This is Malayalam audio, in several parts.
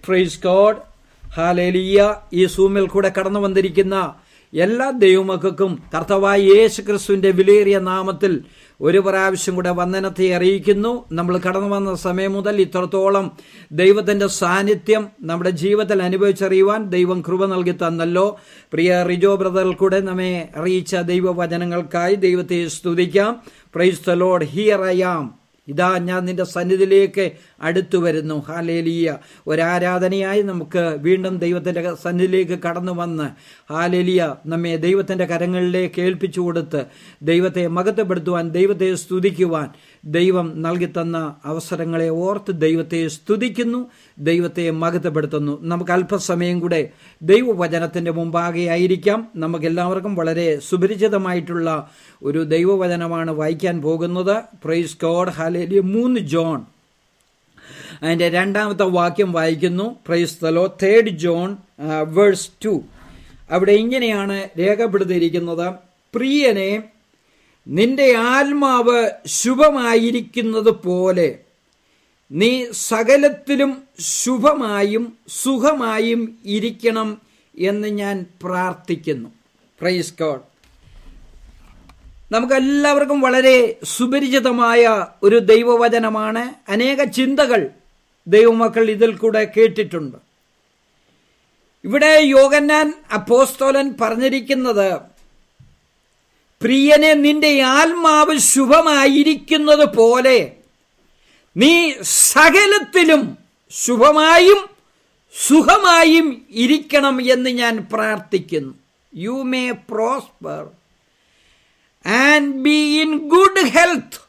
പ്രൈസ് ഗോഡ് ഹാലേലിയ ഈ സൂമിൽ കൂടെ കടന്നു വന്നിരിക്കുന്ന എല്ലാ ദൈവമക്കൾക്കും കർത്തവായ യേശു ക്രിസ്തുവിന്റെ വിലയേറിയ നാമത്തിൽ ഒരു പ്രാവശ്യം കൂടെ വന്ദനത്തെ അറിയിക്കുന്നു നമ്മൾ കടന്നു വന്ന സമയം മുതൽ ഇത്രത്തോളം ദൈവത്തിന്റെ സാന്നിധ്യം നമ്മുടെ ജീവിതത്തിൽ അനുഭവിച്ചറിയുവാൻ ദൈവം കൃപ നൽകി തന്നല്ലോ പ്രിയ റിജോ ബ്രദറിൽ കൂടെ നമ്മെ അറിയിച്ച ദൈവവചനങ്ങൾക്കായി ദൈവത്തെ സ്തുതിക്കാം praise the Lord here I am ഇതാ ഞാൻ നിന്റെ സന്നിധിയിലേക്ക് അടുത്തു വരുന്നു ഹാലേലിയ ഒരാരാധനയായി നമുക്ക് വീണ്ടും ദൈവത്തിന്റെ സന്നിധിയിലേക്ക് കടന്നു വന്ന് ഹാലേലിയ നമ്മെ ദൈവത്തിന്റെ കരങ്ങളിലേക്ക് ഏൽപ്പിച്ചു കൊടുത്ത് ദൈവത്തെ മകത്തപ്പെടുത്തുവാൻ ദൈവത്തെ സ്തുതിക്കുവാൻ ദൈവം നൽകി തന്ന അവസരങ്ങളെ ഓർത്ത് ദൈവത്തെ സ്തുതിക്കുന്നു ദൈവത്തെ മകത്തപ്പെടുത്തുന്നു നമുക്ക് അല്പസമയം കൂടെ ദൈവവചനത്തിന്റെ മുമ്പാകെ ആയിരിക്കാം നമുക്ക് എല്ലാവർക്കും വളരെ സുപരിചിതമായിട്ടുള്ള ഒരു ദൈവവചനമാണ് വായിക്കാൻ പോകുന്നത് പ്രൈസ് ഗോഡ് ഹാലേലിയ മൂന്ന് ജോൺ അതിന്റെ രണ്ടാമത്തെ വാക്യം വായിക്കുന്നു praise the Lord third John verse two അവിടെ ഇങ്ങനെയാണ് രേഖപ്പെടുത്തിയിരിക്കുന്നത് പ്രിയനെ നിന്റെ ആത്മാവ് ശുഭമായിരിക്കുന്നത് പോലെ നീ സകലത്തിലും ശുഭമായും സുഖമായും ഇരിക്കണം എന്ന് ഞാൻ പ്രാർത്ഥിക്കുന്നു പ്രൈസ് ഗോഡ് നമുക്കെല്ലാവർക്കും വളരെ സുപരിചിതമായ ഒരു ദൈവവചനമാണ് അനേക ചിന്തകൾ ദൈവമക്കൾ ഇതിൽ കൂടെ കേട്ടിട്ടുണ്ട് ഇവിടെ യോഗന്നാൻ അപ്പോസ്തോലൻ പറഞ്ഞിരിക്കുന്നത് പ്രിയനെ നിന്റെ ആത്മാവ് ശുഭമായിരിക്കുന്നത് പോലെ നീ സകലത്തിലും ശുഭമായും സുഖമായും ഇരിക്കണം എന്ന് ഞാൻ പ്രാർത്ഥിക്കുന്നു you may prosper and be in good health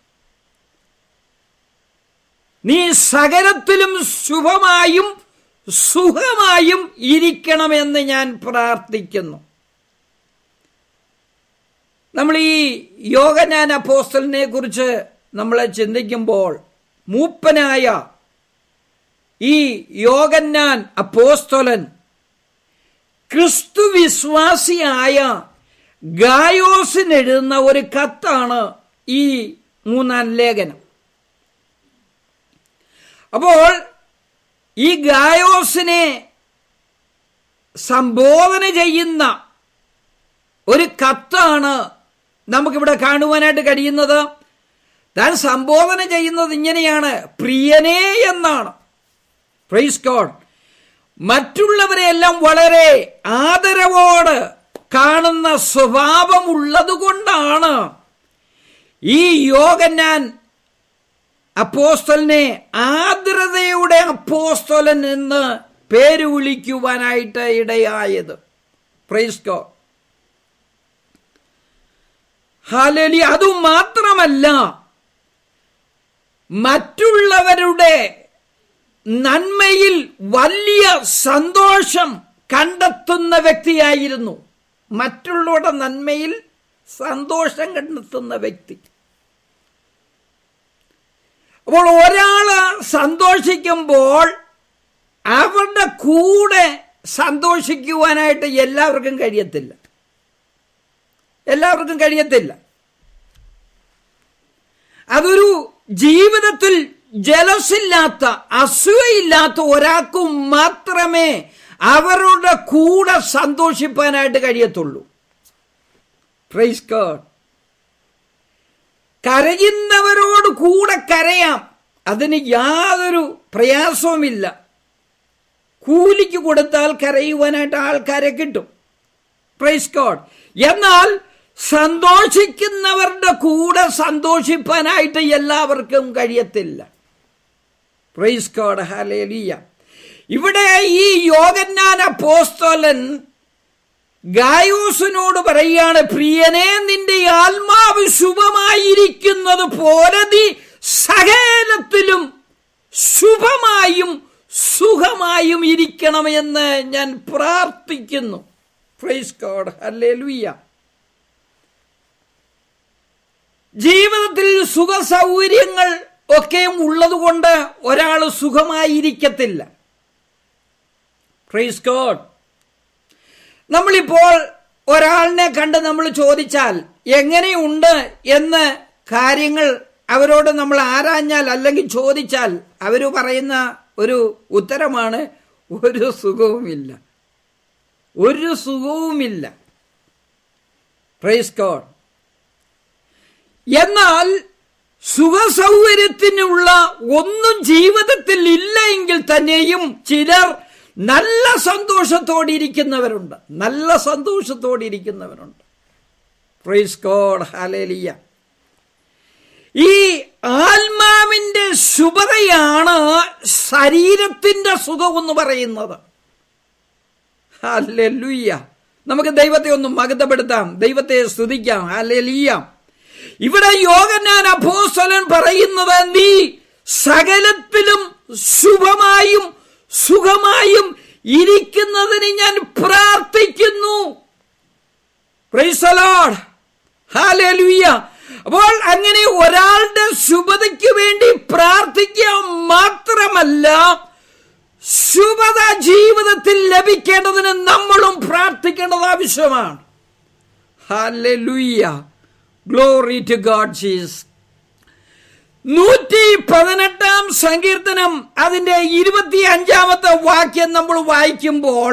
നീ സകലത്തിലും ശുഭമായും സുഖമായും ഇരിക്കണമെന്ന് ഞാൻ പ്രാർത്ഥിക്കുന്നു നമ്മൾ ഈ യോഗനാൻ അപ്പോസ്റ്റലിനെ കുറിച്ച് നമ്മൾ ചിന്തിക്കുമ്പോൾ മൂപ്പനായ ഈ യോഗന്നാൻ അപ്പോസ്തോലൻ ക്രിസ്തു വിശ്വാസിയായ ഗായോസിന് എഴുതുന്ന ഒരു കത്താണ് ഈ മൂന്നാം ലേഖനം അപ്പോൾ ഈ ഗായോസിനെ സംബോധന ചെയ്യുന്ന ഒരു കത്താണ് നമുക്കിവിടെ കാണുവാനായിട്ട് കഴിയുന്നത് താൻ സംബോധന ചെയ്യുന്നത് ഇങ്ങനെയാണ് പ്രിയനേ എന്നാണ് പ്രൈസ് ഗോഡ് മറ്റുള്ളവരെയെല്ലാം വളരെ ആദരവോട് കാണുന്ന സ്വഭാവമുള്ളത് കൊണ്ടാണ് ഈ യോഗന്നാൻ അപ്പോസ്തലിനെ ആർദ്രതയുടെ അപ്പോസ്തലൻ എന്ന് പേര് വിളിക്കുവാനായിട്ട് ഇടയായത് പ്രൈസ് ഗോഡ് ഹാലലി അതുമാത്രമല്ല മറ്റുള്ളവരുടെ നന്മയിൽ വലിയ സന്തോഷം കണ്ടെത്തുന്ന വ്യക്തിയായിരുന്നു മറ്റുള്ളവരുടെ നന്മയിൽ സന്തോഷം കണ്ടെത്തുന്ന വ്യക്തി അപ്പോൾ ഒരാള് സന്തോഷിക്കുമ്പോൾ അവരുടെ കൂടെ സന്തോഷിക്കുവാനായിട്ട് എല്ലാവർക്കും കഴിയത്തില്ല എല്ലാവർക്കും കഴിയത്തില്ല അതൊരു ജീവിതത്തിൽ ജലസില്ലാത്ത അസൂയയില്ലാത്ത ഒരാൾക്കും മാത്രമേ അവരുടെ കൂടെ സന്തോഷിപ്പാനായിട്ട് കഴിയത്തുള്ളൂ പ്രൈസ് ഗോഡ് കരയുന്നവരോട് കൂടെ കരയാം അതിന് യാതൊരു പ്രയാസവുമില്ല കൂലിക്ക് കൊടുത്താൽ കരയുവാനായിട്ട് ആൾക്കാരെ കിട്ടും പ്രൈസ് ഗോഡ് എന്നാൽ സന്തോഷിക്കുന്നവരുടെ കൂടെ സന്തോഷിപ്പാനായിട്ട് എല്ലാവർക്കും കഴിയത്തില്ല പ്രൈസ് ഗോഡ് ഹലേലിയ ഇവിടെ ഈ യോഗന്നാൻ അപ്പോസ്തോലൻ ഗായൂസിനോട് പറയുകയാണ് പ്രിയനെ നിന്റെ ആത്മാവ് ശുഭമായിരിക്കുന്നത് പോലെ നീ സകലത്തിലും ശുഭമായും സുഖമായും ഇരിക്കണമെന്ന് ഞാൻ പ്രാർത്ഥിക്കുന്നു പ്രൈസ് ഗോഡ് ഹല്ലേലൂയ ജീവിതത്തിൽ സുഖ സൗകര്യങ്ങൾ ഒക്കെയും ഉള്ളതുകൊണ്ട് ഒരാൾ സുഖമായിരിക്കത്തില്ല പ്രൈസ് ഗോഡ് നമ്മളിപ്പോൾ ഒരാളിനെ കണ്ട് നമ്മൾ ചോദിച്ചാൽ എങ്ങനെയുണ്ട് എന്ന് കാര്യങ്ങൾ അവരോട് നമ്മൾ ആരാഞ്ഞാൽ അല്ലെങ്കിൽ ചോദിച്ചാൽ അവർ പറയുന്ന ഒരു ഉത്തരമാണ് ഒരു സുഖവുമില്ല ഒരു സുഖവുമില്ല പ്രൈസ് ഗോഡ് എന്നാൽ സുഖസൗകര്യത്തിനുള്ള ഒന്നും ജീവിതത്തിൽ ഇല്ല എങ്കിൽ തന്നെയും ചിലർ നല്ല സന്തോഷത്തോടെ ഇരിക്കുന്നവരുണ്ട് നല്ല സന്തോഷത്തോടെ ഇരിക്കുന്നവരുണ്ട് പ്രൈസ് ഗോഡ് ഹാലേലിയ ഈ ആത്മാവിന്റെ ശുഭതയാണ് ശരീരത്തിന്റെ സുഖം എന്ന് പറയുന്നത് ഹല്ലേലൂയ്യ നമുക്ക് ദൈവത്തെ ഒന്ന് മകതപ്പെടുത്താം ദൈവത്തെ സ്തുതിക്കാം ഹല്ലേലൂയ്യ ഇവിടെ യോഗനാൻ അപ്പോസ്തലൻ പറയുന്നത് നീ സകലത്തിലും ശുഭമായും സുഖമായും ഇരിക്കുന്നതിന് ഞാൻ പ്രാർത്ഥിക്കുന്നു പ്രൈസലോഡ് ഹാലേലൂയ്യ അപ്പോൾ അങ്ങനെ ഒരാളുടെ ശുഭതയ്ക്ക് വേണ്ടി പ്രാർത്ഥിക്കുക മാത്രമല്ല ശുഭത ജീവിതത്തിൽ ലഭിക്കേണ്ടതിന് നമ്മളും പ്രാർത്ഥിക്കേണ്ടത് ആവശ്യമാണ് hallelujah glory to God Jesus നൂറ്റി പതിനെട്ടാം സങ്കീർത്തനം അതിന്റെ ഇരുപത്തി അഞ്ചാമത്തെ വാക്യം നമ്മൾ വായിക്കുമ്പോൾ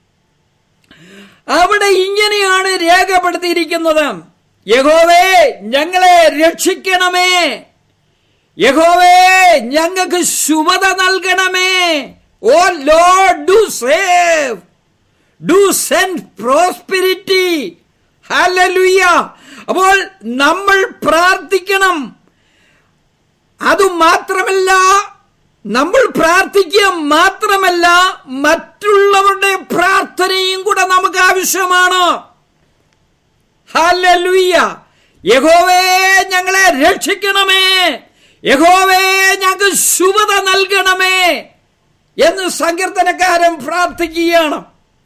അവിടെ ഇങ്ങനെയാണ് രേഖപ്പെടുത്തിയിരിക്കുന്നത് യഹോവേ ഞങ്ങളെ രക്ഷിക്കണമേ യഹോവേ ഞങ്ങൾക്ക് ശുഭത നൽകണമേ O Lord do save do send prosperity hallelujah അപ്പോൾ നമ്മൾ പ്രാർത്ഥിക്കണം അതുമാത്രമല്ല നമ്മൾ പ്രാർത്ഥിക്കുക മാത്രമല്ല മറ്റുള്ളവരുടെ പ്രാർത്ഥനയും കൂടെ നമുക്ക് ആവശ്യമാണ് ഹല്ലേലൂയ യഹോവേ ഞങ്ങളെ രക്ഷിക്കണമേ യഹോവേ ഞങ്ങൾക്ക് ശുഭത നൽകണമേ എന്ന് സങ്കീർത്തനക്കാരൻ പ്രാർത്ഥിക്കുകയാണ്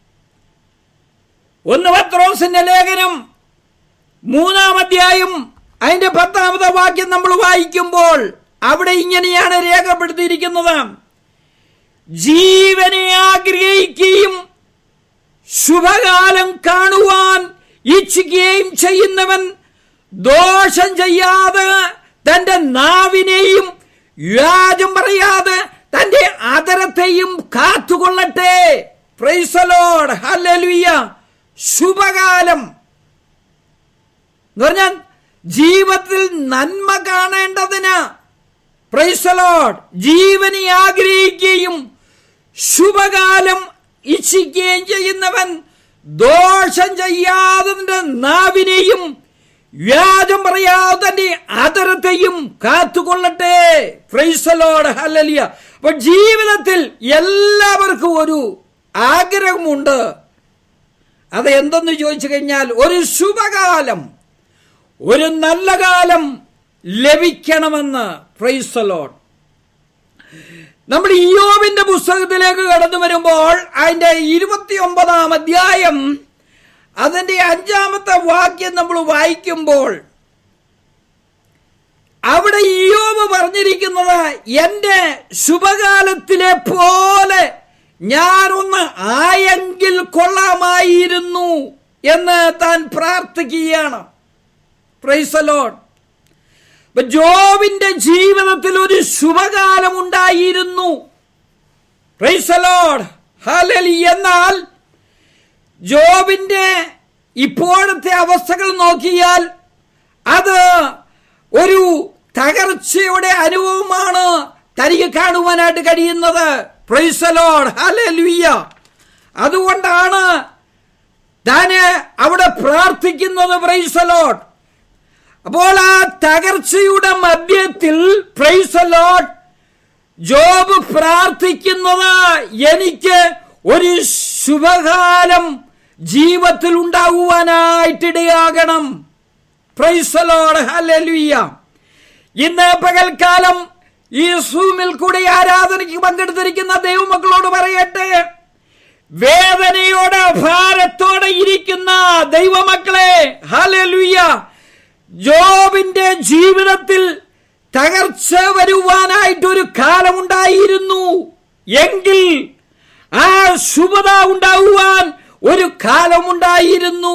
ഒന്ന് പത്രോസിന്റെ ലേഖനം മൂന്നാം അധ്യായം അതിന്റെ പത്താമത്തെ വാക്യം നമ്മൾ വായിക്കുമ്പോൾ അവിടെ ഇങ്ങനെയാണ് രേഖപ്പെടുത്തിയിരിക്കുന്നത് ജീവനെ ആഗ്രഹിക്കുകയും ശുഭകാലം കാണുവാൻ ഇച്ഛിക്കുകയും ചെയ്യുന്നവൻ ദോഷം ചെയ്യാതെ തന്റെ നാവിനെയും വ്യാജം പറയാതെ തന്റെ അതരത്തെയും കാത്തുകൊള്ളട്ടെ പ്രൈസലോഡ് ഹല്ലേലൂയ ശുഭകാലം എന്ന് പറഞ്ഞാൽ ജീവിതത്തിൽ നന്മ കാണേണ്ടതിന് പ്രൈസലോഡ് ജീവനെ ആഗ്രഹിക്കുകയും ശുഭകാലം ഇച്ഛിക്കുകയും ചെയ്യുന്നവൻ ദോഷം ചെയ്യാതെ നാവിനെയും വ്യാജം പറയാതെ തന്റെ ആദരത്തെയും കാത്തുകൊള്ളട്ടെ ഫ്രൈസലോട് ഹല്ലലിയ അപ്പൊ ജീവിതത്തിൽ എല്ലാവർക്കും ഒരു ആഗ്രഹമുണ്ട് അത് എന്തെന്ന് ചോദിച്ചു കഴിഞ്ഞാൽ ഒരു ശുഭകാലം ഒരു നല്ല കാലം ലഭിക്കണമെന്ന് ഫ്രൈസലോഡ് നമ്മൾ ഇയോബിന്റെ പുസ്തകത്തിലേക്ക് കടന്നു വരുമ്പോൾ അതിന്റെ ഇരുപത്തിയൊമ്പതാം അധ്യായം അതിന്റെ അഞ്ചാമത്തെ വാക്യം നമ്മൾ വായിക്കുമ്പോൾ അവിടെ ഇയോബ് പറഞ്ഞിരിക്കുന്നത് എന്റെ ശുഭകാലത്തിലെ പോലെ ഞാനൊന്ന് ആയെങ്കിൽ കൊള്ളാമായിരുന്നു എന്ന് താൻ പ്രാർത്ഥിക്കുകയാണ് പ്രൈസലോൺ ജോബിന്റെ ജീവിതത്തിൽ ഒരു ശുഭകാലം ഉണ്ടായിരുന്നു പ്രൈസലോഡ് ഹലലി എന്നാൽ ജോബിന്റെ ഇപ്പോഴത്തെ അവസ്ഥകൾ നോക്കിയാൽ അത് ഒരു തകർച്ചയുടെ അനുഭവമാണ് തനിക്ക് കാണുവാനായിട്ട് കഴിയുന്നത് പ്രൈസലോഡ് ഹലലുയ്യ അതുകൊണ്ടാണ് താന് അവിടെ പ്രാർത്ഥിക്കുന്നത് പ്രൈസലോഡ് അപ്പോൾ ആ തകർച്ചയുടെ മധ്യത്തിൽ പ്രൈസലോഡ് ജോബ് പ്രാർത്ഥിക്കുന്നത് എനിക്ക് ഒരു ശുഭകാലം ജീവിതത്തിൽ ഉണ്ടാകുവാനായിട്ടിടയാകണം പ്രൈസലോട് ഹല്ലേലൂയ ഇന്ന് പകൽക്കാലം ഈ സൂമിൽ കൂടി ആരാധനയ്ക്ക് പങ്കെടുത്തിരിക്കുന്ന ദൈവമക്കളോട് പറയട്ടെ വേദനയോടെ ഭാരത്തോടെ ഇരിക്കുന്ന ദൈവമക്കളെ ഹല്ലേലൂയ ജോബിന്റെ ജീവിതത്തിൽ തകർച്ച വരുവാനായിട്ടൊരു കാലമുണ്ടായിരുന്നു എങ്കിൽ ആ ശുഭത ഉണ്ടാവുവാൻ ഒരു കാലമുണ്ടായിരുന്നു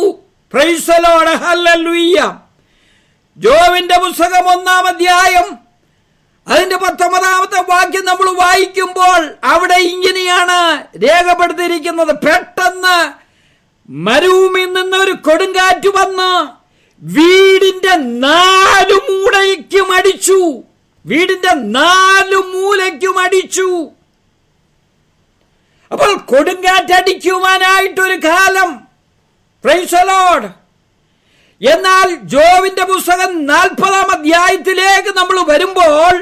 പ്രൈസലോട് ഹല്ലലുയ്യ ജോവിന്റെ പുസ്തകം ഒന്നാം അധ്യായം അതിന്റെ പത്തൊമ്പതാമത്തെ വാക്യം നമ്മൾ വായിക്കുമ്പോൾ അവിടെ ഇങ്ങനെയാണ് രേഖപ്പെടുത്തിയിരിക്കുന്നത് പെട്ടെന്ന് മരുഭൂമിയിൽ നിന്ന് ഒരു കൊടുങ്കാറ്റ് വന്ന് വീടിന്റെ നാലു മൂലയ്ക്കും അടിച്ചു വീടിന്റെ നാലു മൂലയ്ക്കും അടിച്ചു അപ്പോൾ കൊടുങ്കാറ്റടിക്കുവാനായിട്ടൊരു കാലം പ്രൈസലോഡ് എന്നാൽ ജോവിന്റെ പുസ്തകം നാൽപ്പതാം അധ്യായത്തിലേക്ക് നമ്മൾ വരുമ്പോൾ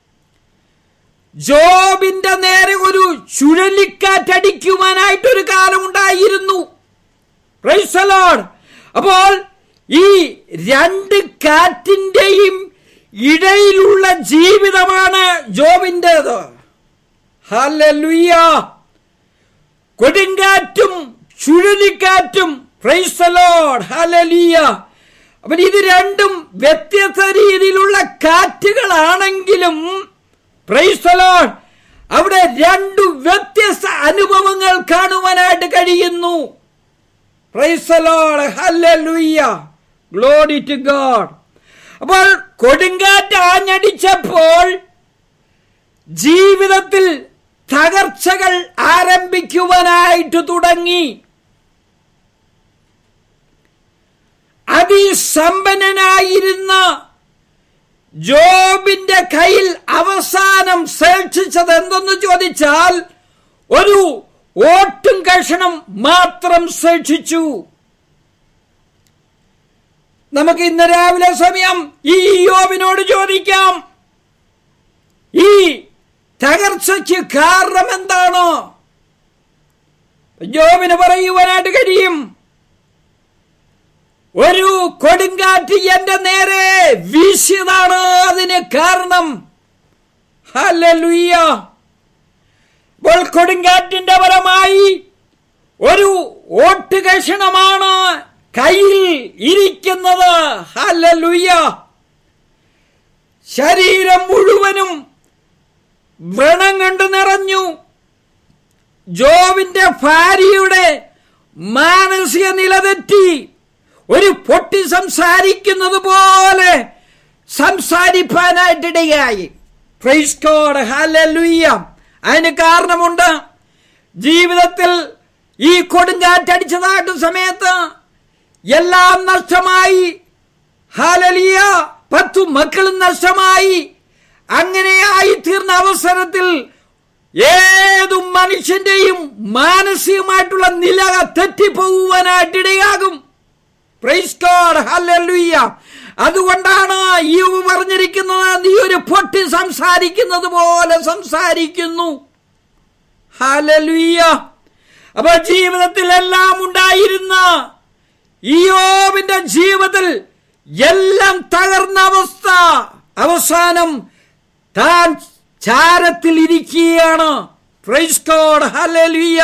ജോബിന്റെ നേരെ ഒരു ചുഴലിക്കാറ്റടിക്കുവാനായിട്ടൊരു കാലം ഉണ്ടായിരുന്നു പ്രൈസലോഡ് അപ്പോൾ ഈ രണ്ട് കാറ്റിന്റെയും ഇടയിലുള്ള ജീവിതമാണ് ജോബിൻ്റെത് ഹല്ലേലൂയ കൊടുങ്കാറ്റും ചുഴലിക്കാറ്റും പ്രൈസലോഡ് ഹല്ലേലൂയ അപ്പൊ ഇത് രണ്ടും വ്യത്യസ്ത രീതിയിലുള്ള കാറ്റുകളാണെങ്കിലും പ്രൈസലോഡ് അവിടെ രണ്ടു വ്യത്യസ്ത അനുഭവങ്ങൾ കാണുവാനായിട്ട് കഴിയുന്നു praise the Lord hallelujah glory to God അപ്പോൾ കൊടുങ്കാറ്റ് ആഞ്ഞടിച്ചപ്പോൾ ജീവിതത്തിൽ തകർച്ചകൾ ആരംഭിക്കുവാനായിട്ട് തുടങ്ങി അതിസമ്പന്നനായിരുന്ന ജോബിന്റെ കയ്യിൽ അവസാനം ശേഷിച്ചത് എന്തെന്ന് ചോദിച്ചാൽ ഒരു ഓട്ടും കഷണം മാത്രം ശേഷിച്ചു നമുക്ക് ഇന്ന് രാവിലെ സമയം ഈ യോബിനോട് ചോദിക്കാം ഈ തകർച്ചയ്ക്ക് കാരണം എന്താണ് ജോബിന് പറയുവാനായിട്ട് കഴിയും ഒരു കൊടുങ്കാറ്റ് എന്റെ നേരെ വീശിയതാണ് അതിന് കാരണം ഹല്ലേലൂയ ഇപ്പോൾ കൊടുങ്കാറ്റിന്റെ പരമായി ഒരു ഓട്ടുകഷണമാണ് കയ്യിൽ ഇരിക്കുന്നത് ഹല്ലേലൂയ ശരീരം മുഴുവനും വ്രണം കൊണ്ട് നിറഞ്ഞു ജോവിന്റെ ഭാര്യയുടെ മാനസിക നില തെറ്റി ഒരു പൊട്ടി സംസാരിക്കുന്നത് പോലെ സംസാരിപ്പാനായിട്ടിടയായി പ്രൈസ്കോഡ് ഹല്ലേലൂയ അതിന് കാരണമുണ്ട് ജീവിതത്തിൽ ഈ കൊടുങ്കാറ്റടിച്ചതായിട്ട് സമയത്ത് എല്ലാം നഷ്ടമായി ഹാലലിയ പത്തു മക്കളും നഷ്ടമായി അങ്ങനെയായി തീർന്ന അവസരത്തിൽ ഏതു മനുഷ്യന്റെയും മാനസികമായിട്ടുള്ള നില തെറ്റിപ്പോകുവാനായിട്ടിടയാകും ഹല്ലേലൂയ അതുകൊണ്ടാണ് യു പറഞ്ഞിരിക്കുന്നത് നീ ഒരു പൊട്ടി സംസാരിക്കുന്നത് പോലെ സംസാരിക്കുന്നു ഹല്ലേലൂയ അപ്പൊ ജീവിതത്തിൽ എല്ലാം ഉണ്ടായിരുന്ന ഇയോബിന്റെ ജീവിതത്തിൽ എല്ലാം തകർന്ന അവസ്ഥ അവസാനം താൻ ചാരത്തിൽ ഇരിക്കുകയാണ് പ്രൈസ് ഗോഡ് ഹല്ലേലൂയ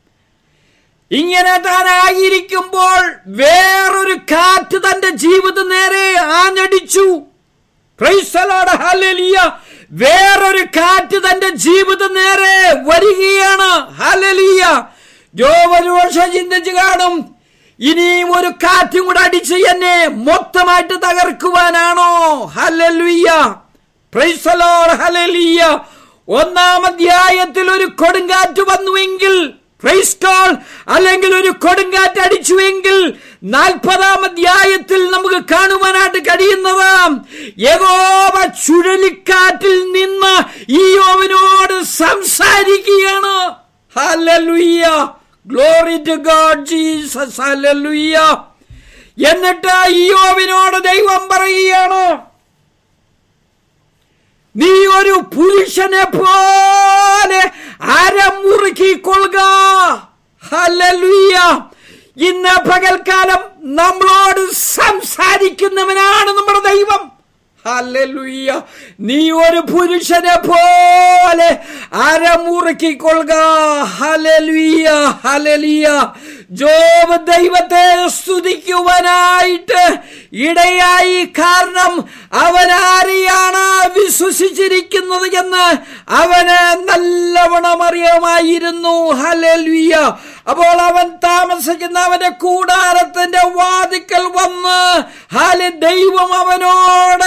ഇങ്ങനെ താനായിരിക്കുമ്പോൾ വേറൊരു കാറ്റ് തന്റെ ജീവിത നേരെ ആഞ്ഞടിച്ചു ക്രൈസ്തലോട് ഹലലിയ വേറൊരു കാറ്റ് തന്റെ ജീവിത നേരെ വരികയാണ് ഹലലിയ ജോവൊരു വർഷം ചിന്തിച്ചു കാണും ഇനിയും ഒരു കാറ്റും കൂടെ അടിച്ച് എന്നെ മൊത്തമായിട്ട് തകർക്കുവാനാണോ ഹലലുയ്യ പ്രൈസലോട് ഹലലിയ ഒന്നാം അധ്യായത്തിൽ ഒരു കൊടുങ്കാറ്റ് വന്നുവെങ്കിൽ ക്രൈസ്റ്റോൾ അല്ലെങ്കിൽ ഒരു കൊടുങ്കാറ്റ് അടിച്ചുവെങ്കിൽ നാൽപ്പതാം അധ്യായത്തിൽ നമുക്ക് കാണുവാനായിട്ട് കഴിയുന്നത് യഗോവ ചുഴലിക്കാറ്റിൽ നിന്ന് ഈ യോവനോട് സംസാരിക്കുകയാണ് hallelujah glory to God Jesus hallelujah എന്നിട്ട് ഈ യോവിനോട് ദൈവം പറയുകയാണ് നീ ഒരു പുരുഷനെ പോലെ അരമുറുക്കിക്കൊള്ളുക ഹല്ലേലൂയ ഇന്ന് പകൽക്കാലം നമ്മളോട് സംസാരിക്കുന്നവനാണ് നമ്മുടെ ദൈവം ഹല്ലേലൂയ നീ ഒരു പുരുഷനെ പോലെ അരമുറുക്കിക്കൊള്ളുക ഹല്ലേലൂയ ഹല്ലേലൂയ ജോബ് ദൈവത്തെ സ്തുതിക്കുവാനായിട്ട് ഇടയായി കാരണം അവൻ ആരെയാണ് വിശ്വസിച്ചിരിക്കുന്നത് എന്ന് അവന് നല്ലവണ്ണം അറിയാമായിരുന്നു ഹലൽവിയ അപ്പോൾ അവൻ താമസിക്കുന്ന അവന്റെ കൂടാരത്തിന്റെ വാതിക്കൽ വന്ന് ഹാല് ദൈവം അവനോട്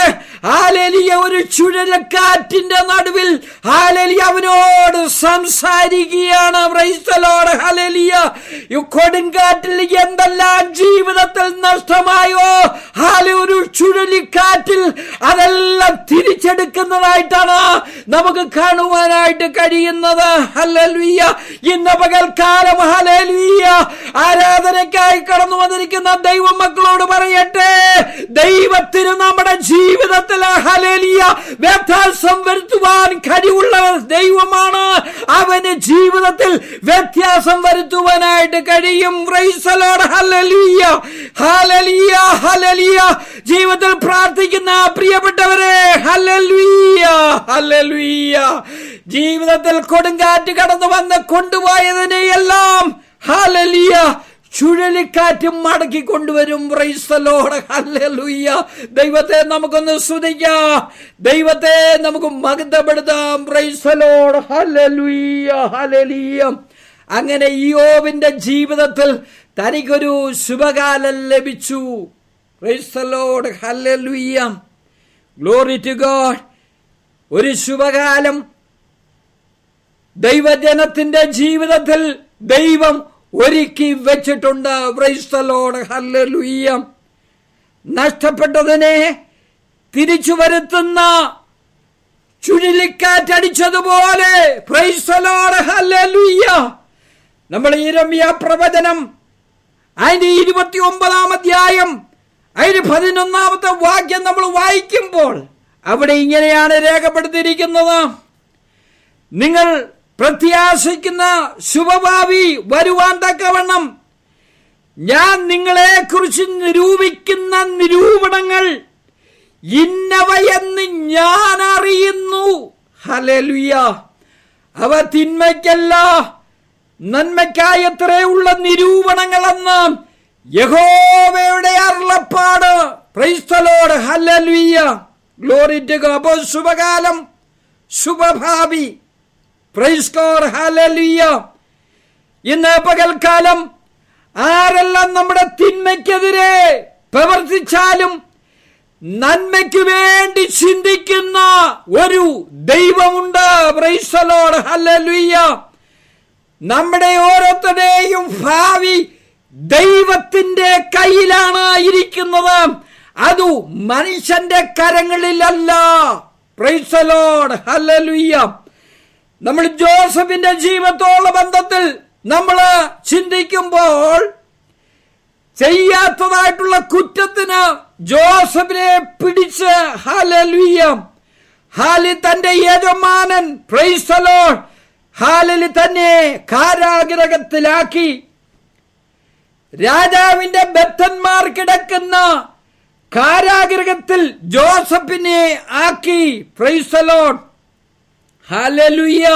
ഹാലലിയ ഒരു ചുഴലക്കാറ്റിന്റെ നടുവിൽ ഹാലലിയ അവനോട് സംസാരിക്കുകയാണ് പ്രൈസ്തലോട് ഹാലലിയ ഈ കൊടുങ്കാറ്റിൽ എന്തെല്ലാം ജീവിതത്തിൽ നഷ്ടമായോ ഹാല ഒരു ചുഴലിക്കാറ്റിൽ അതെല്ലാം തിരിച്ചെടുക്കുന്നതായിട്ടാണ് നമുക്ക് കാണുവാനായിട്ട് കഴിയുന്നത് ഹലലുയ്യ ഇന്ന് പകൽക്കാലം ഹലലുയ്യ ആരാധനയ്ക്കായി കടന്നു വന്നിരിക്കുന്ന ദൈവ മക്കളോട് പറയട്ടെ ദൈവത്തിന് നമ്മുടെ ജീവിതത്തിൽ ഹലേലിയ വ്യത്യാസം വരുത്തുവാൻ കഴിവുള്ള ദൈവമാണ് അവന് ജീവിതത്തിൽ വ്യത്യാസം വരുത്തുവാനായിട്ട് കഴിയും റൈസലോട് ഹലലിയ ഹലലിയ ഹലലിയ ജീവിതത്തിൽ പ്രാർത്ഥിക്കുന്ന പ്രിയപ്പെട്ടവരെ ഹലലുയ്യ ഹലലുയ്യ ജീവിതത്തിൽ കൊടുങ്കാറ്റ് കടന്നു വന്ന് കൊണ്ടുപോയതിനെ എല്ലാം ഹലലിയ ചുഴലിക്കാറ്റും മടക്കി കൊണ്ടുവരും റൈസലോട് ഹല്ലേലൂയ ദൈവത്തെ നമുക്കൊന്ന് സ്തുതിക്കാം ദൈവത്തെ നമുക്ക് മഗ്ധപ്പെടുത്താം റൈസലോട് ഹല്ലേലൂയ ഹല്ലേലൂയ അങ്ങനെ യോവിന്റെ ജീവിതത്തിൽ തനിക്കൊരു ശുഭകാലം ലഭിച്ചു praise the Lord hallelujah glory to God ഒരു ശുഭകാലം ദൈവജനത്തിന്റെ ജീവിതത്തിൽ ദൈവം ഒരുക്കി വെച്ചിട്ടുണ്ട് ബ്രൈസ്തലോട് ഹല്ലുയ്യ നഷ്ടപ്പെട്ടതിനെ തിരിച്ചു വരുത്തുന്ന ചുഴലിക്കാറ്റടിച്ചതുപോലെ പ്രൈസ്തലോട് ഹല്ലുയ്യ നമ്മൾ ഇരമ്യ പ്രവചനം അതിന്റെ ഇരുപത്തി ഒമ്പതാം അധ്യായം അതിന് പതിനൊന്നാമത്തെ വാക്യം നമ്മൾ വായിക്കുമ്പോൾ അവിടെ ഇങ്ങനെയാണ് രേഖപ്പെടുത്തിയിരിക്കുന്നത് നിങ്ങൾ പ്രത്യാശിക്കുന്ന ശുഭഭാവി വരുവാൻ തക്കവണ്ണം ഞാൻ നിങ്ങളെ കുറിച്ച് നിരൂപിക്കുന്ന നിരൂപണങ്ങൾ ഇന്നവയെന്ന് ഞാൻ അറിയുന്നു ഹലലുയ അവ തിന്മയ്ക്കല്ല നന്മയ്ക്കായത്രയുള്ള നിരൂപണങ്ങളെന്ന് യഹോവയുടെ അരുളപ്പാട് ക്രൈസ്തലോട് ഹലലുയ്യ ഗ്ലോറിറ്റ് അപ്പോൾ ശുഭകാലം ശുഭഭാവി പ്രൈസ്കോർ ഹലലുയ്യ ഇന്ന് പകൽക്കാലം ആരെല്ലാം നമ്മുടെ തിന്മയ്ക്കെതിരെ പ്രവർത്തിച്ചാലും നന്മയ്ക്ക് വേണ്ടി ചിന്തിക്കുന്ന ഒരു ദൈവമുണ്ട് പ്രൈസലോട് ഹലലുയ്യ നമ്മുടെ ഓരോരുത്തരുടെയും ഭാവി ദൈവത്തിന്റെ കയ്യിലാണ് ഇരിക്കുന്നത് അതു മനുഷ്യന്റെ കരങ്ങളിലല്ല പ്രൈസലോട് ഹലലുയ്യ നമ്മൾ ജോസഫിന്റെ ജീവിതത്തോളം ബന്ധത്തിൽ നമ്മൾ ചിന്തിക്കുമ്പോൾ ചെയ്യാത്തതായിട്ടുള്ള കുറ്റത്തിന് ജോസഫിനെ പിടിച്ച് ഹാലലുയ്യം ഹാലി തന്റെ യജമാനൻ പ്രൈസലോ ഹാലലി തന്നെ കാരാഗ്രഹത്തിലാക്കി രാജാവിന്റെ ബദ്ധന്മാർ കിടക്കുന്ന കാരാഗ്രഹത്തിൽ ജോസഫിനെ ആക്കി പ്രൈസലോൺ ഹാലലുയ്യ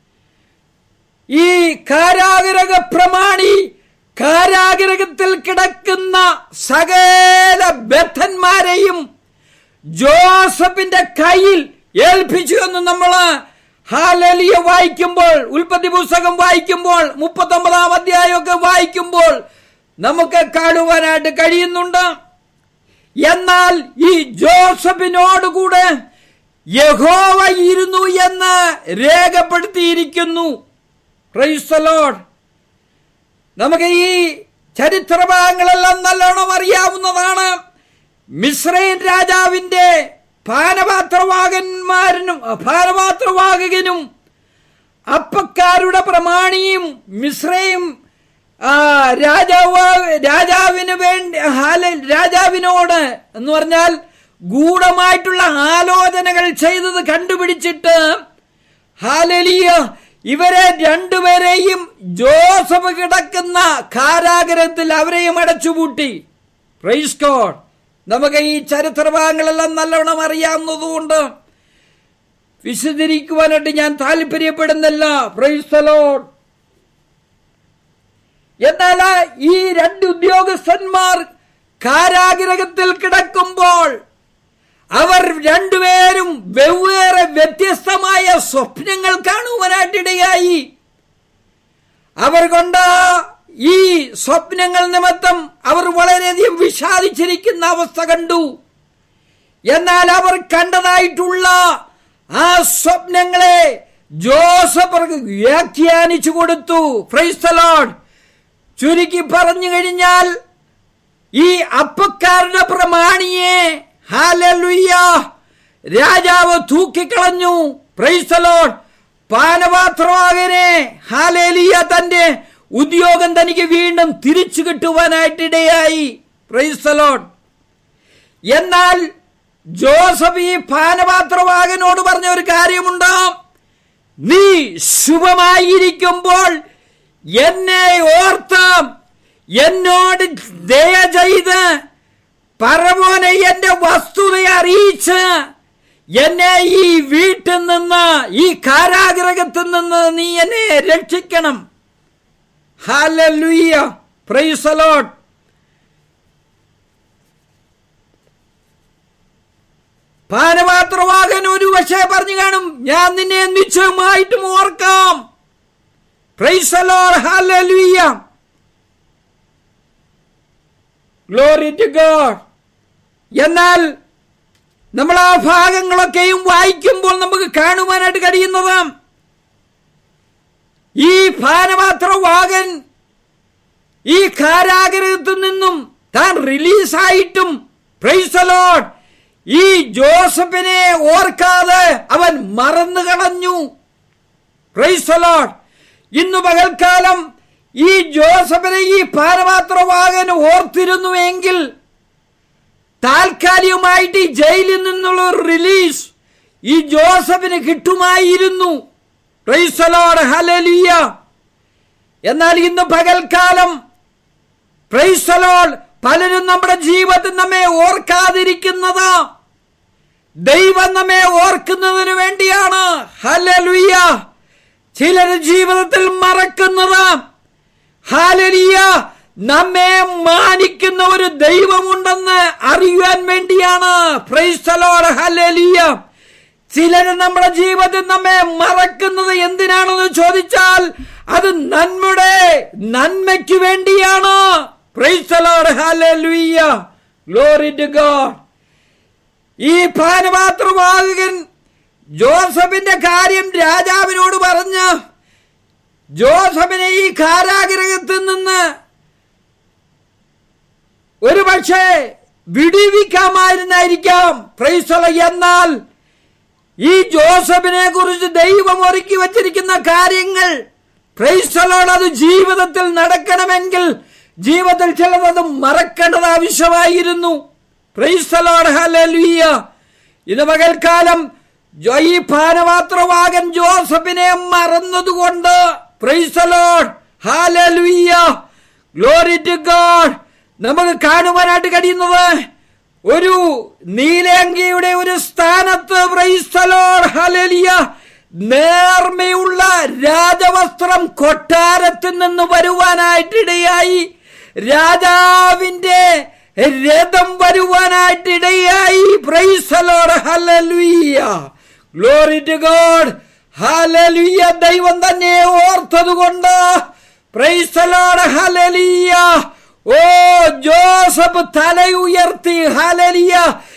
ഈ കാരാഗ്രഹ പ്രമാണി കാരാഗ്രഹത്തിൽ കിടക്കുന്ന സകല ബദ്ധന്മാരെയും ജോസഫിന്റെ കയ്യിൽ ഏൽപ്പിച്ചു എന്ന് നമ്മൾ ഹാലലിയ വായിക്കുമ്പോൾ ഉൽപ്പത്തി പുസ്തകം വായിക്കുമ്പോൾ മുപ്പത്തൊമ്പതാം അധ്യായമൊക്കെ വായിക്കുമ്പോൾ നമുക്ക് കാണുവാനായിട്ട് കഴിയുന്നുണ്ട് എന്നാൽ ഈ ജോസഫിനോടുകൂടെ യഹോവ ഇരുന്നു എന്ന് രേഖപ്പെടുത്തിയിരിക്കുന്നു ക്രൈസ്തലോഡ് നമുക്ക് ഈ ചരിത്രഭാഗങ്ങളെല്ലാം നല്ലോണം അറിയാവുന്നതാണ് മിശ്രൈൻ രാജാവിന്റെ പാനപാത്രവാകന്മാരനും പാനപാത്രവാഹകനും അപ്പക്കാരുടെ പ്രമാണിയും മിശ്രയും രാജാവ് രാജാവിന് വേണ്ടി രാജാവിനോട് എന്ന് പറഞ്ഞാൽ ഗൂഢമായിട്ടുള്ള ആലോചനകൾ ചെയ്തത് കണ്ടുപിടിച്ചിട്ട് ഹാലലിയ ഇവരെ രണ്ടുപേരെയും ജോസഫ് കിടക്കുന്ന കാരാഗ്രഹത്തിൽ അവരെയും അടച്ചുപൂട്ടി പ്രൈസ് ഗോഡ് നമുക്ക് ഈ ചരിത്രഭാഗങ്ങളെല്ലാം നല്ലവണ്ണം അറിയാവുന്നതുകൊണ്ട് വിശദീകരിക്കുവാനായിട്ട് ഞാൻ താല്പര്യപ്പെടുന്നില്ല പ്രൈസ് ലോഡ് എന്നാൽ ഈ രണ്ട് ഉദ്യോഗസ്ഥന്മാർ കാരാഗ്രഹത്തിൽ കിടക്കുമ്പോൾ അവർ രണ്ടുപേരും വെവ്വേറെ വ്യത്യസ്തമായ സ്വപ്നങ്ങൾ കാണുവാനായിട്ടിടയായി അവർ കൊണ്ട് ഈ സ്വപ്നങ്ങൾ നിമിത്തം അവർ വളരെയധികം വിഷാദിച്ചിരിക്കുന്ന അവസ്ഥ കണ്ടു എന്നാൽ അവർ കണ്ടതായിട്ടുള്ള ആ സ്വപ്നങ്ങളെ ജോസഫ് അവർക്ക് വ്യാഖ്യാനിച്ചു കൊടുത്തു ഫ്രൈസ്തലോഡ് ചുരുക്കി പറഞ്ഞു കഴിഞ്ഞാൽ ഈ അപ്പക്കാരുടെ പ്രമാണിയെ ഹാലലുയ്യ രാജാവ് തൂക്കിക്കളഞ്ഞു പ്രൈസലോൺ പാനപാത്രവാകനെ ഹാലേലിയ തന്റെ ഉദ്യോഗം തനിക്ക് വീണ്ടും തിരിച്ചു കിട്ടുവാനായിട്ടിടയായി പ്രൈസലോൺ എന്നാൽ ജോസഫ് ഈ പാനപാത്രവാകനോട് പറഞ്ഞ ഒരു കാര്യമുണ്ട് നീ ശുഭമായിരിക്കുമ്പോൾ എന്നെ ഓർത്ത് എന്നോട് ദയ ചെയ്ത് പരമോനെ എന്റെ വസ്തുതയെ അറിയിച്ച് എന്നെ ഈ വീട്ടിൽ നിന്ന് ഈ കാരാഗ്രഹത്തിൽ നിന്ന് നീ എന്നെ രക്ഷിക്കണം ഹാലലുയ്യ പ്രൈസലോട്ട് പാനപാത്രവാകൻ ഒരു പക്ഷേ പറഞ്ഞു കാണും ഞാൻ നിന്നെ നിശ്ചയമായിട്ടും ഓർക്കാം പ്രൈസലോർ ഹാലലുയ്യ ഗ്ലോറി ടു ഗോഡ് എന്നാൽ നമ്മൾ ആ ഭാഗങ്ങളൊക്കെയും വായിക്കുമ്പോൾ നമുക്ക് കാണുവാനായിട്ട് കഴിയുന്നത് ഈ ഭാനപാത്രവാകൻ ഈ കാരാഗ്രഹത്തിൽ നിന്നും താൻ റിലീസായിട്ടും പ്രൈസലോഡ് ഈ ജോസഫിനെ ഓർക്കാതെ അവൻ മറന്നു കളഞ്ഞു പ്രൈസലോഡ് ഇന്ന് പകൽക്കാലം ഈ ജോസഫിനെ ഈ പാനപാത്രവാകൻ ഓർത്തിരുന്നുവെങ്കിൽ താൽക്കാലികമായിട്ട് ഈ ജയിലിൽ നിന്നുള്ള ഒരു റിലീസ് ഈ ജോസഫിന് കിട്ടുമായിരുന്നു പ്രൈസലോട് ഹലലിയ എന്നാൽ ഇന്ന് പകൽക്കാലം പ്രൈസലോൾ പലരും നമ്മുടെ ജീവിതത്തിൽ നമ്മെ ഓർക്കാതിരിക്കുന്നത് ദൈവം നമ്മെ ഓർക്കുന്നതിന് വേണ്ടിയാണ് ഹലലുയ്യ ചിലർ ജീവിതത്തിൽ മറക്കുന്നത് ഹാലലിയ നമ്മെ മാനിക്കുന്ന ഒരു ദൈവമുണ്ടെന്ന് അറിയുവാൻ വേണ്ടിയാണ് പ്രൈസ്തലോട് ഹലലിയ ചിലർ നമ്മുടെ ജീവിതത്തിൽ നമ്മെ മറക്കുന്നത് എന്തിനാണെന്ന് ചോദിച്ചാൽ അത് നന്മയുടെ നന്മയ്ക്ക് വേണ്ടിയാണ് praise the Lord hallelujah glory to God ഈ പാനപാത്രവാഹകൻ ജോസഫിന്റെ കാര്യം രാജാവിനോട് പറഞ്ഞ് ജോസഫിനെ ഈ കാരാഗ്രഹത്തിൽ നിന്ന് ഒരു പക്ഷേ വിടിവിക്കാമായിരുന്നായിരിക്കാം പ്രൈസല എന്നാൽ ഈ ജോസഫിനെ കുറിച്ച് ദൈവം ഒരുക്കി വച്ചിരിക്കുന്ന കാര്യങ്ങൾ പ്രൈസലോട് അത് ജീവിതത്തിൽ നടക്കണമെങ്കിൽ ജീവിതത്തിൽ ചിലത് മറക്കേണ്ടത് ആവശ്യമായിരുന്നു പ്രൈസലോട് ഹലലുയ്യ ഇത് പകൽക്കാലം ഈ പാനപാത്രവാകൻ ജോസഫിനെ മറന്നതുകൊണ്ട് പ്രൈസലോഡ് ഹാലലുയ്യ ഗ്ലോറി ടു ഗോഡ് നമുക്ക് കാണുവാനായിട്ട് കഴിയുന്നത് ഒരു നീലങ്കിയുടെ ഒരു സ്ഥാനത്ത് പ്രൈസലോഡ് ഹാലലിയ നേർമയുള്ള രാജവസ്ത്രം കൊട്ടാരത്തിൽ നിന്ന് വരുവാനായിട്ടിടയായി രാജാവിന്റെ രഥം വരുവാനായിട്ടിടയായി praise the Lord hallelujah glory to God hallelujah ദൈവം തന്നെ ഓർത്തതുകൊണ്ട് പ്രൈസലോട് ഹലലിയ ഓ ജോസഫ് തല ഉയർത്തി ഹലലിയ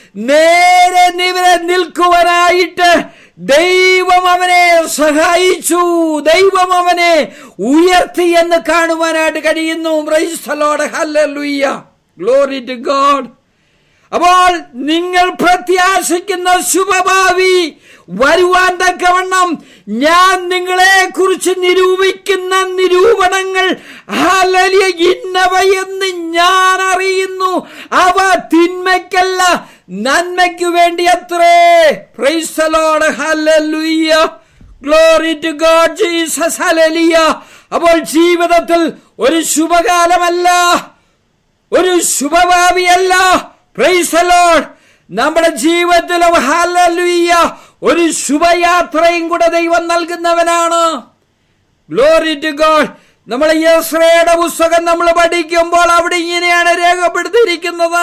നേരെ നിവരെ നിൽക്കുവാനായിട്ട് ദൈവം അവനെ സഹായിച്ചു ദൈവം അവനെ ഉയർത്തി എന്ന് കാണുവാനായിട്ട് കഴിയുന്നു പ്രൈസലോട് ഹലലുയ്യ ഗ്ലോറി ടു ഗോഡ് അപ്പോൾ നിങ്ങൾ പ്രത്യാശിക്കുന്ന ശുഭഭാവി വരുവാൻ തക്കവണ്ണം ഞാൻ നിങ്ങളെ കുറിച്ച് നിരൂപിക്കുന്ന നിരൂപണങ്ങൾ ഹലലിയ ഇന്നവയെന്ന് ഞാൻ അറിയുന്നു അവ തിന്മയ്ക്കല്ല നന്മയ്ക്കു വേണ്ടി അത്രേ praise the Lord hallelujah glory to God Jesus hallelujah അപ്പോൾ ജീവിതത്തിൽ ഒരു ശുഭകാലമല്ല ഒരു ശുഭഭാവിയല്ല പ്രൈസലോഡ് നമ്മുടെ ജീവിതത്തിൽ ഹലലുയ്യ ഒരു ശുഭയാത്രയും കൂടെ ദൈവം നൽകുന്നവനാണ് ഗ്ലോറി ടു ഗോഡ് നമ്മൾ യസ്രയുടെ പുസ്തകം നമ്മൾ പഠിക്കുമ്പോൾ അവിടെ ഇങ്ങനെയാണ് രേഖപ്പെടുത്തിയിരിക്കുന്നത്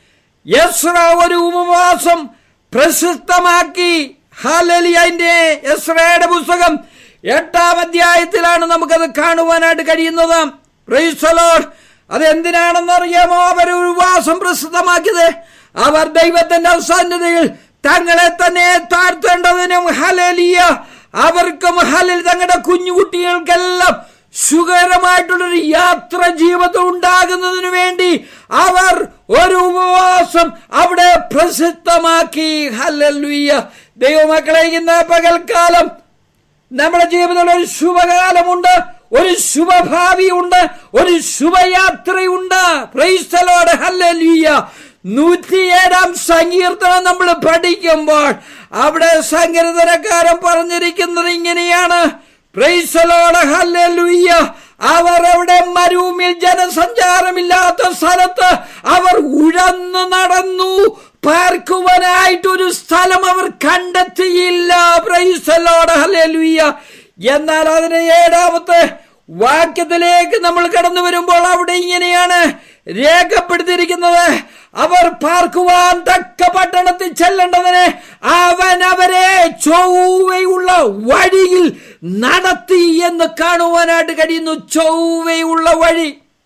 യസ്ര ഒരു ഉപവാസം പ്രശസ്തമാക്കി ഹാലലിയന്റെ യസ്രയുടെ പുസ്തകം എട്ടാം അധ്യായത്തിലാണ് നമുക്കത് കാണുവാനായിട്ട് കഴിയുന്നത് പ്രൈസലോഡ് അതെന്തിനാണെന്ന് അറിയാമോ അവർ ഉപവാസം പ്രസിദ്ധമാക്കിയത് അവർ ദൈവത്തിന്റെ സന്നിധിയിൽ തങ്ങളെ തന്നെ താഴ്ത്തേണ്ടതിനും ഹലലിയ അവർക്കും ഹലിൽ തങ്ങളുടെ കുഞ്ഞുകുട്ടികൾക്കെല്ലാം സുഖകരമായിട്ടുള്ളൊരു യാത്ര ജീവിതം ഉണ്ടാകുന്നതിനു വേണ്ടി അവർ ഒരു ഉപവാസം അവിടെ പ്രസിദ്ധമാക്കി ഹലലുയ്യ ദൈവമക്കളെ ഇന്ന് പകൽക്കാലം നമ്മുടെ ജീവിതത്തിൽ ഒരു ശുഭകാലമുണ്ട് ഒരു ശുഭഭാവിയുണ്ട് ഒരു ശുഭയാത്രയുണ്ട് പ്രൈസ്തലോട് ഹല്ലലിയ നൂറ്റിയേഴാം സങ്കീർത്തനം നമ്മൾ പഠിക്കുമ്പോൾ അവിടെ സങ്കീർത്തനക്കാരൻ പറഞ്ഞിരിക്കുന്നത് ഇങ്ങനെയാണ് പ്രൈസലോട് ഹല്ലലുയ്യ അവർ അവിടെ മരുഭൂമിയിൽ ജനസഞ്ചാരമില്ലാത്ത സ്ഥലത്ത് അവർ ഉഴന്നു നടന്നു പാർക്കുവാനായിട്ടൊരു സ്ഥലം അവർ കണ്ടെത്തിയില്ല പ്രൈസലോട് ഹല്ലലുയ്യ എന്നാൽ അതിന് ഏഴാമത്തെ വാക്യത്തിലേക്ക് നമ്മൾ കടന്നു വരുമ്പോൾ അവിടെ ഇങ്ങനെയാണ് രേഖപ്പെടുത്തിയിരിക്കുന്നത് അവർ പാർക്കുവാൻ തക്ക പട്ടണത്തിൽ ചെല്ലേണ്ടതിന് അവൻ അവരെ ചൊവ്വയുള്ള വഴിയിൽ നടത്തി എന്ന് കാണുവാനായിട്ട് കഴിയുന്നു ചൊവ്വയുള്ള വഴി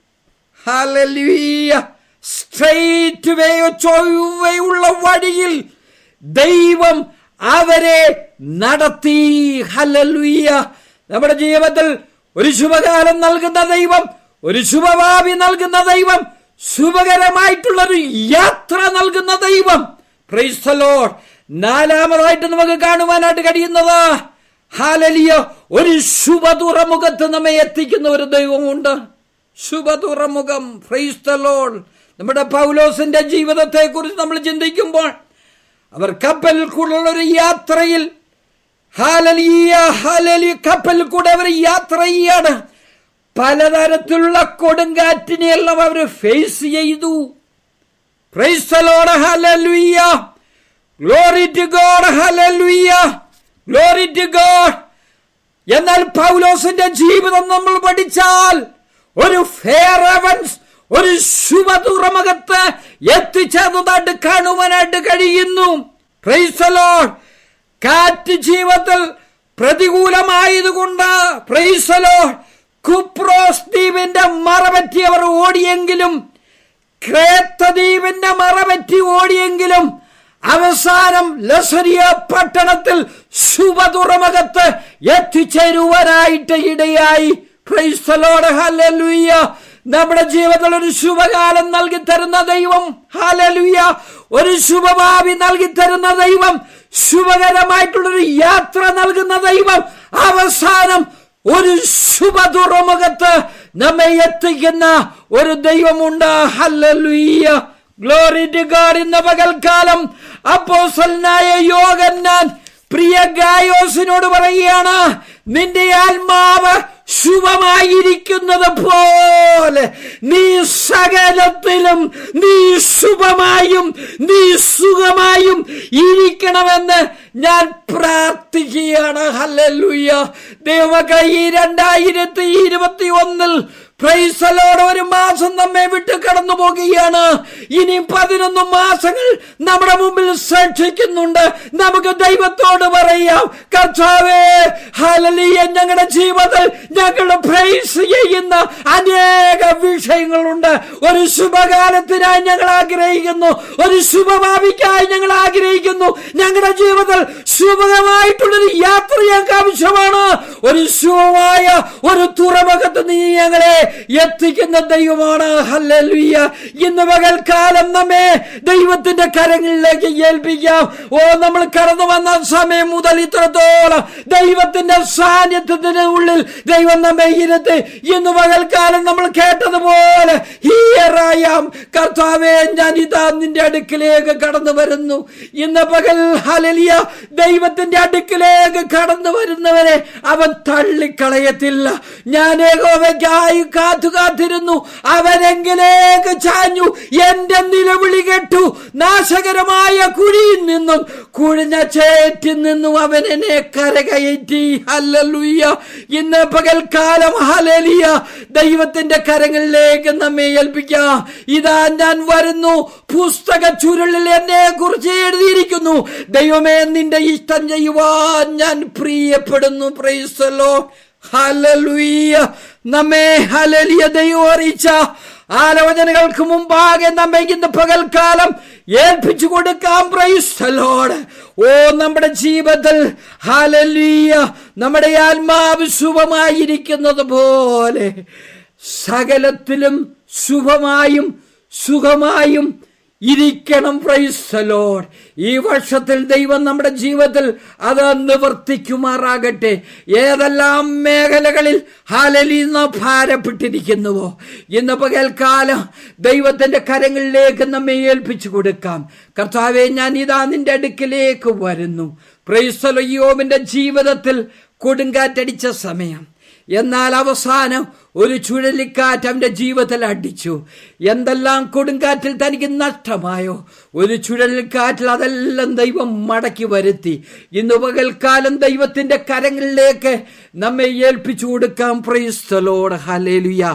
ഹല്ലേലൂയ സ്ട്രെയിറ്റ് വേ ചൊവ്വയുള്ള വഴിയിൽ ദൈവം അവരെ നടത്തി ഹല്ലേലൂയ നമ്മുടെ ജീവിതത്തിൽ ഒരു ശുഭകാലം നൽകുന്ന ദൈവം ഒരു ശുഭഭാവി നൽകുന്ന ദൈവം ശുഭകരമായിട്ടുള്ളൊരു യാത്ര നൽകുന്ന ദൈവം പ്രൈസ്തലോഡ് നാലാമതായിട്ട് നമുക്ക് കാണുവാനായിട്ട് കഴിയുന്നത് ഹാലലിയ ഒരു ശുഭ തുറമുഖത്ത് നമ്മെ എത്തിക്കുന്ന ഒരു ദൈവമുണ്ട് ശുഭ തുറമുഖം ഫ്രൈസ്തലോൾ നമ്മുടെ പൗലോസിന്റെ ജീവിതത്തെ കുറിച്ച് നമ്മൾ ചിന്തിക്കുമ്പോൾ അവർ കപ്പലിൽ കൂടെയുള്ള ഒരു യാത്രയിൽ ഹാലലിയ ഹാലലി കപ്പലിൽ കൂടെ അവർ യാത്ര ചെയ്യാണ് പലതരത്തിലുള്ള കൊടുങ്കാറ്റിനെയെല്ലാം അവർ ഫേസ് ചെയ്തു praise the Lord hallelujah glory to God hallelujah glory to God എന്നാൽ പൗലോസിന്റെ ജീവിതം നമ്മൾ പഠിച്ചാൽ ഒരു ഫെയർ അവൻസ് ഒരു ശുഭ തുറമുഖത്ത് എത്തിച്ചേർന്നതായിട്ട് കാണുവാനായിട്ട് കഴിയുന്നു പ്രൈസലോൺ കാറ്റ് ജീവിതത്തിൽ പ്രതികൂലമായതുകൊണ്ട് പ്രൈസലോൺ കുപ്രോസ് ദ്വീപിന്റെ മറപറ്റി അവർ ഓടിയെങ്കിലും ക്രേത്ത ദ്വീപിന്റെ മറപറ്റി ഓടിയെങ്കിലും അവസാനം ലസരിയ പട്ടണത്തിൽ ശുഭ തുറമുഖത്ത് എത്തിച്ചേരുവാനായിട്ട് ഇടയായി ക്രൈസ്തലോട് ഹല്ലേലൂയ നമ്മുടെ ജീവിതത്തിൽ ഒരു ശുഭകാലം നൽകി തരുന്ന ദൈവം ഹാലലുയ ഒരു ശുഭഭാവി നൽകി തരുന്ന ദൈവം ശുഭകരമായിട്ടുള്ളൊരു യാത്ര നൽകുന്ന ദൈവം അവസാനം ഒരു ശുഭ തുറമുഖത്ത് നമ്മെ എത്തിക്കുന്ന ഒരു ദൈവമുണ്ട് ഹല്ലേലൂയ ഗ്ലോറി ടു ഗാഡ് ഇന്ന പകൽക്കാലം അപ്പോസലനായ യോഗന്നാൻ പ്രിയ ഗായോസിനോട് പറയുകയാണ് നിന്റെ ആത്മാവ് ശുഭമായിരിക്കുന്നത് പോലെ നീ സകലത്തിലും നീ ശുഭമായും നീ സുഖമായും ഇരിക്കണമെന്ന് ഞാൻ പ്രാർത്ഥിക്കുകയാണ് ഹല്ലേലൂയ ദൈവമക്കളെ ഈ രണ്ടായിരത്തി ഇരുപത്തി ഒന്നിൽ പ്രൈസലോട് ഒരു മാസം നമ്മെ വിട്ട് കടന്നു പോകുകയാണ് ഇനി പതിനൊന്ന് മാസങ്ങൾ നമ്മുടെ മുമ്പിൽ സാക്ഷിക്കുന്നുണ്ട് നമുക്ക് ദൈവത്തോട് പറയാം കർത്താവേ ഹലലിയ ഞങ്ങളുടെ ജീവിതത്തിൽ ഞങ്ങൾ പ്രൈസ് ചെയ്യുന്ന അനേക വിഷയങ്ങളുണ്ട് ഒരു ശുഭകാലത്തിനായി ഞങ്ങൾ ആഗ്രഹിക്കുന്നു ഒരു ശുഭഭാവിക്കായി ഞങ്ങൾ ആഗ്രഹിക്കുന്നു ഞങ്ങളുടെ ജീവിതത്തിൽ ശുഭകരമായിട്ടുള്ളൊരു യാത്ര ഞങ്ങൾക്ക് ആവശ്യമാണ് ഒരു ശുഭമായ ഒരു തുറമുഖത്ത് നീ ഞങ്ങളെ എത്തിക്കുന്ന ദൈവമാണ് ഹല്ലേലൂയ ഇന്ന് പകൽക്കാലം നമ്മെ ദൈവത്തിന്റെ കരങ്ങളിലേക്ക് ഏൽപ്പിക്കാം ഓ നമ്മൾ കടന്നു വന്ന സമയം മുതൽ ഇത്രത്തോളം ദൈവത്തിന്റെ സാന്നിധ്യത്തിന് ഉള്ളിൽ ദൈവം നമ്മെ ഇരുത്തി ഇന്ന് പകൽക്കാലം നമ്മൾ കേട്ടതുപോലെ ഹീയറായാം കർത്താവേ ഞാൻ ഇതാ നിന്റെ അടുക്കിലേക്ക് കടന്നു വരുന്നു ഇന്ന് പകൽ ഹലലിയ ദൈവത്തിന്റെ അടുക്കിലേക്ക് കടന്നു വരുന്നവരെ അവൻ തള്ളിക്കളയത്തില്ല ഞാൻ ഏകോവയ്ക്കായി കാത്തു കാത്തിരുന്നു അവനെങ്കിലേക്ക് ചാഞ്ഞു എന്റെ നിലവിളി കേട്ടു നാശകരമായ കുഴിയിൽ നിന്നും കുഴിഞ്ഞ ചേറ്റിൽ നിന്നും അവൻ എന്നെ കരകയറ്റി ഹല്ലലുയ്യ ഇന്ന് പകൽക്കാലം ഹലലിയ ദൈവത്തിന്റെ കരങ്ങളിലേക്ക് നമ്മെ ഏൽപ്പിക്കാം ഇതാ ഞാൻ വരുന്നു പുസ്തക ചുരുളിൽ എന്നെ കുറിച്ച് എഴുതിയിരിക്കുന്നു ദൈവമേ നിന്റെ ഇഷ്ടം ചെയ്യുവാൻ ഞാൻ പ്രിയപ്പെടുന്നു പ്രൈസലോ ഹലലുയ്യ നമ്മെ ഹലലിയ ദൈവം അറിയിച്ച ആലോചനകൾക്ക് മുമ്പാകെ നമ്മെ ഇന്ന് പകൽക്കാലം ഏൽപ്പിച്ചു കൊടുക്കാം പ്രൈസ്തലോട് ഓ നമ്മുടെ ജീവിതത്തിൽ ഹാലലീയ നമ്മുടെ ആത്മാവ് ശുഭമായിരിക്കുന്നത് പോലെ സകലത്തിലും ശുഭമായും സുഖമായും ഇരിക്കണം പ്രൈസ്തലോട് ഈ വർഷത്തിൽ ദൈവം നമ്മുടെ ജീവിതത്തിൽ അത് നിവർത്തിക്കുമാറാകട്ടെ ഏതെല്ലാം മേഖലകളിൽ ഹാലലിന്ന് ഭാരപ്പെട്ടിരിക്കുന്നുവോ ഇന്ന് പകൽക്കാലം ദൈവത്തിന്റെ കരങ്ങളിലേക്ക് നമ്മെ ഏൽപ്പിച്ചു കൊടുക്കാം കർത്താവെ ഞാൻ ഇതാ നിന്റെ അടുക്കിലേക്ക് വരുന്നു പ്രൈസ്തലയോമിന്റെ ജീവിതത്തിൽ കൊടുങ്കാറ്റടിച്ച സമയം എന്നാൽ അവസാനം ഒരു ചുഴലിക്കാറ്റ് അവന്റെ ജീവിതത്തിൽ അടിച്ചു എന്തെല്ലാം കൊടുങ്കാറ്റിൽ തനിക്ക് നഷ്ടമായോ ഒരു ചുഴലിക്കാറ്റിൽ അതെല്ലാം ദൈവം മടക്കി വരുത്തി ഇന്ന് പകൽക്കാലം ദൈവത്തിന്റെ കരങ്ങളിലേക്ക് നമ്മെ ഏൽപ്പിച്ചു കൊടുക്കാം പ്രൈസ്തലോട് ഹലേലുയ